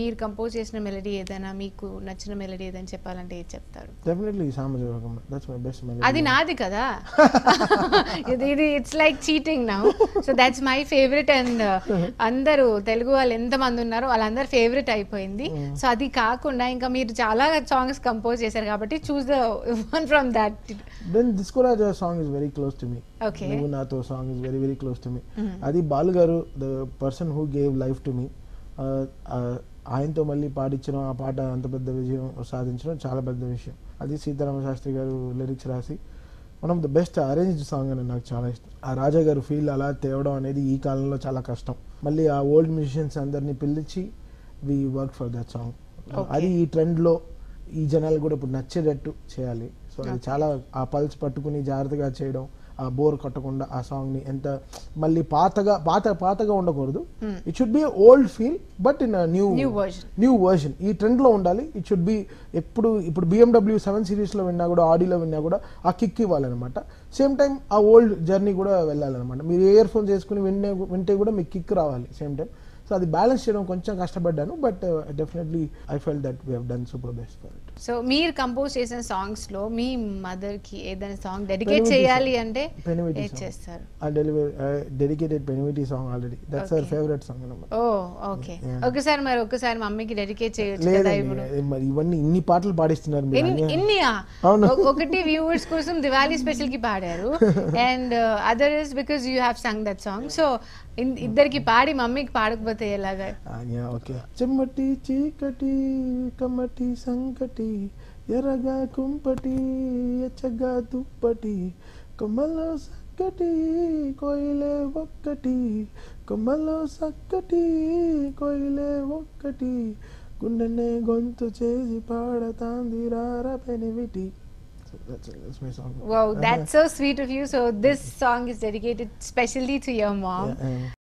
మీరు కంపోజ్ చేసిన మెలడీ ఏదైనా మీకు నచ్చిన మెలడీ ఏదైనా చెప్పాలంటే ఏది చెప్తారు డెఫినెట్లీ సామజోగం దట్స్ మై బెస్ట్ అది నాది కదా ఇది ఇది it's like cheating now so that's my favourite and అందరూ తెలుగు వాళ్ళు ఎంత మంది ఉన్నారో వాళ్ళందరూ ఫేవరెట్ అయిపోయింది సో అది కాకుండా ఇంకా మీరు చాలా సాంగ్స్ కంపోజ్ చేశారు కాబట్టి choose the one from that then Disco Raja song is very close to me Okay. నువ్వు నాతో song is very very close to me అది బాలు గారు the person who gave life to me ఆయనతో మళ్ళీ పాడించడం ఆ పాట అంత పెద్ద విజయం సాధించడం చాలా పెద్ద విషయం అది సీతారామ శాస్త్రి గారు లిరిక్స్ రాసి one of the best arranged song అని నాకు చాలా ఇష్టం ఆ రాజా గారు ఫీల్ అలా తేవడం అనేది ఈ కాలంలో చాలా కష్టం మళ్ళీ ఆ ఓల్డ్ మ్యూజిషియన్స్ అందరినీ పిలిచి we work for that song Okay. అది ఈ ట్రెండ్లో ఈ జనాలు కూడా ఇప్పుడు నచ్చేటట్టు చేయాలి సో అది చాలా ఆ పల్స్ పట్టుకుని జాగ్రత్తగా చేయడం ఆ బోర్ కొట్టకుండా ఆ సాంగ్ ని ఎంత మళ్ళీ పాతగా పాత పాతగా ఉండకూడదు it should be old feel but in new New version. New version ఈ ట్రెండ్ లో ఉండాలి ఇట్ షుడ్ బి ఎప్పుడు ఇప్పుడు బిఎండబ్ల్యూ సెవెన్ సిరీస్ లో విన్నా కూడా ఆడిలో విన్నా కూడా ఆ కిక్ ఇవ్వాలన్నమాట సేమ్ టైం ఆ ఓల్డ్ జర్నీ కూడా వెళ్ళాలన్నమాట మీరు ఇయర్ ఫోన్స్ వేసుకుని విన్నే వింటే కూడా మీకు కిక్ రావాలి సేమ్ టైం సో అది బ్యాలెన్స్ చేయడం కొంచెం కష్టపడ్డాను but definitely I fell that we done super best for it so మీరు కంపోజ్ చేసిన సాంగ్స్ లో మీ మదర్ కి ఏదైనా సాంగ్ డెడికేట్ Peniviti చేయాలి song. అంటే Peniviti ఏది song. చేస్తారు I deliver uh, dedicated Peniviti song already. That's her Okay. favorite song అన్నమాట. Oh okay Yeah. ఒకసారి మరి ఒకసారి మమ్మీకి డెడికేట్ చేయొచ్చు కదా లేదండి ఇప్పుడు అది మరి ఇవన్నీ ఇన్ని పాటలు పాడిస్తున్నారు మీరు ఇన్ని- అన్నీ. ఇన్నియా అవును. ఒక- ఒకటి వ్యూవర్స్ కోసం దివాళీ స్పెషల్ కి పాడారు and other is because you have sung that song so ఇద్దరికి పాడి మమ్మీకి పాడకపోతే ఎలాగా ఆ, yeah, okay. చెమ్మటి చీకటి కమ్మటి సంకటి ఎర్రగా కుంపటి ఎచ్చగా దుప్పటి కొమ్మలో సక్కటి కోయిలే ఒక్కటి కొమ్మలో సక్కటి కోయిలే ఒక్కటి గుండెనే గొంతు చేసి పాడతాంది రార పెనివిటి So that's, that's my song. Wow, that's so sweet of you. So this song is dedicated specially to your mom. Yeah, um,